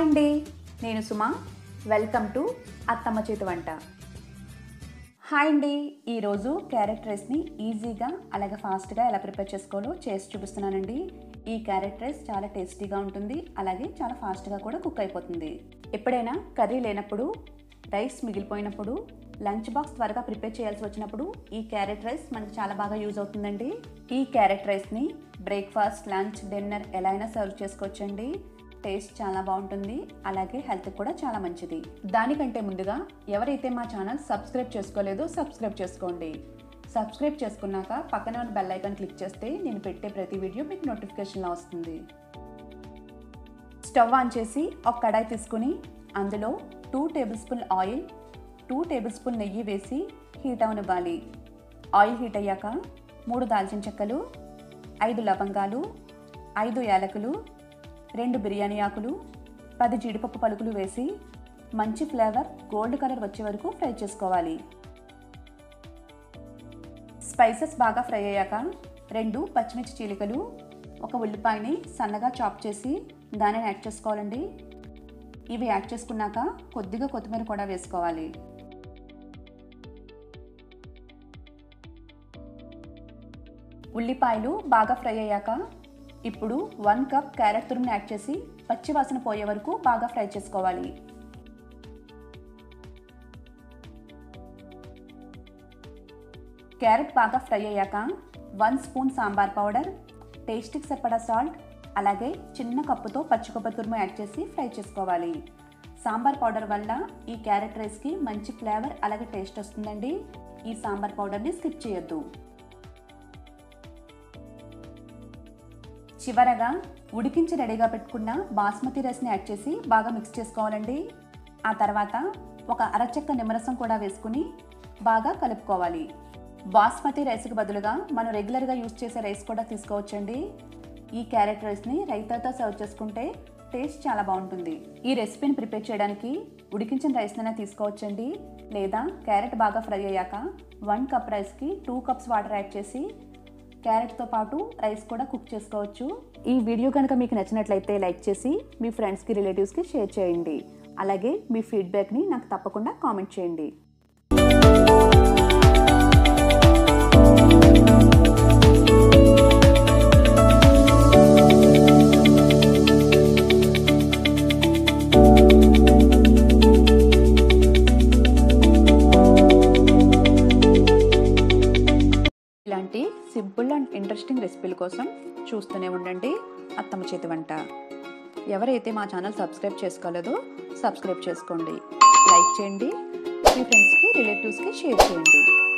అండి నేను Suma welcome to అత్తమ్మ చేతి వంట హాయ్ అండి ఈరోజు క్యారెట్ రైస్ని ఈజీగా అలాగే ఫాస్ట్గా ఎలా ప్రిపేర్ చేసుకోవాలో చేసి చూపిస్తున్నానండి ఈ క్యారెట్ రైస్ చాలా టేస్టీగా ఉంటుంది అలాగే చాలా ఫాస్ట్గా కూడా కుక్ అయిపోతుంది ఎప్పుడైనా కర్రీ లేనప్పుడు రైస్ మిగిలిపోయినప్పుడు లంచ్ బాక్స్ త్వరగా ప్రిపేర్ చేయాల్సి వచ్చినప్పుడు ఈ క్యారెట్ రైస్ మనకి చాలా బాగా యూజ్ అవుతుందండి ఈ క్యారెట్ రైస్ని బ్రేక్ఫాస్ట్ లంచ్ డిన్నర్ ఎలా అయినా సర్వ్ చేసుకోవచ్చండి టేస్ట్ చాలా బాగుంటుంది అలాగే హెల్త్ కూడా చాలా మంచిది దానికంటే ముందుగా ఎవరైతే మా ఛానల్ సబ్స్క్రైబ్ చేసుకోలేదో సబ్స్క్రైబ్ చేసుకోండి సబ్స్క్రైబ్ చేసుకున్నాక పక్కన ఉన్న బెల్ ఐకాన్ క్లిక్ చేస్తే నేను పెట్టే ప్రతి వీడియో మీకు నోటిఫికేషన్లో వస్తుంది స్టవ్ ఆన్ చేసి ఒక కడాయి తీసుకుని అందులో two tablespoon oil two tablespoon నెయ్యి వేసి హీట్ అవనివ్వాలి ఆయిల్ హీట్ అయ్యాక మూడు దాల్చిన చెక్కలు ఐదు లవంగాలు ఐదు యాలకులు రెండు బిర్యానీ ఆకులు పది జీడిపప్పు పలుకులు వేసి మంచి ఫ్లేవర్ గోల్డ్ కలర్ వచ్చే వరకు ఫ్రై చేసుకోవాలి స్పైసెస్ బాగా ఫ్రై అయ్యాక రెండు పచ్చిమిర్చి చీలికలు ఒక ఉల్లిపాయని సన్నగా చాప్ చేసి దానిని యాడ్ చేసుకోవాలండి ఇవి యాడ్ చేసుకున్నాక కొద్దిగా కొత్తిమీర కూడా వేసుకోవాలి ఉల్లిపాయలు బాగా ఫ్రై అయ్యాక ఇప్పుడు వన్ కప్ క్యారెట్ తురుముని యాడ్ చేసి పచ్చి వాసన పోయే వరకు బాగా ఫ్రై చేసుకోవాలి క్యారెట్ బాగా ఫ్రై అయ్యాక వన్ స్పూన్ సాంబార్ పౌడర్ టేస్ట్కి సరిపడా సాల్ట్ అలాగే చిన్న కప్పుతో పచ్చి కొబ్బరి తురుము యాడ్ చేసి ఫ్రై చేసుకోవాలి సాంబార్ పౌడర్ వల్ల ఈ క్యారెట్ రైస్కి మంచి ఫ్లేవర్ అలాగే టేస్ట్ వస్తుందండి ఈ సాంబార్ పౌడర్ని స్కిప్ చేయొద్దు చివరగా ఉడికించి రెడీగా పెట్టుకున్న బాస్మతి రైస్ని యాడ్ చేసి బాగా మిక్స్ చేసుకోవాలండి ఆ తర్వాత ఒక అరచెక్క నిమ్మరసం కూడా వేసుకుని బాగా కలుపుకోవాలి బాస్మతి రైస్కి బదులుగా మనం రెగ్యులర్గా యూజ్ చేసే రైస్ కూడా తీసుకోవచ్చండి ఈ క్యారెట్ రైస్ని రైతాతో సర్వ్ చేసుకుంటే టేస్ట్ చాలా బాగుంటుంది ఈ రెసిపీని ప్రిపేర్ చేయడానికి ఉడికించిన రైస్నైనా తీసుకోవచ్చండి లేదా క్యారెట్ బాగా ఫ్రై అయ్యాక వన్ కప్ రైస్కి టూ కప్స్ వాటర్ యాడ్ చేసి క్యారెట్తో పాటు రైస్ కూడా కుక్ చేసుకోవచ్చు ఈ వీడియో కనుక మీకు నచ్చినట్లయితే లైక్ చేసి మీ ఫ్రెండ్స్కి రిలేటివ్స్కి షేర్ చేయండి అలాగే మీ ఫీడ్బ్యాక్ని నాకు తప్పకుండా కామెంట్ చేయండి ఇలాంటి సింపుల్ అండ్ ఇంట్రెస్టింగ్ రెసిపీల కోసం చూస్తూనే ఉండండి అత్తమ్మ చేతి వంట ఎవరైతే మా ఛానల్ సబ్స్క్రైబ్ చేసుకోలేదో సబ్స్క్రైబ్ చేసుకోండి లైక్ చేయండి మీ ఫ్రెండ్స్కి రిలేటివ్స్కి షేర్ చేయండి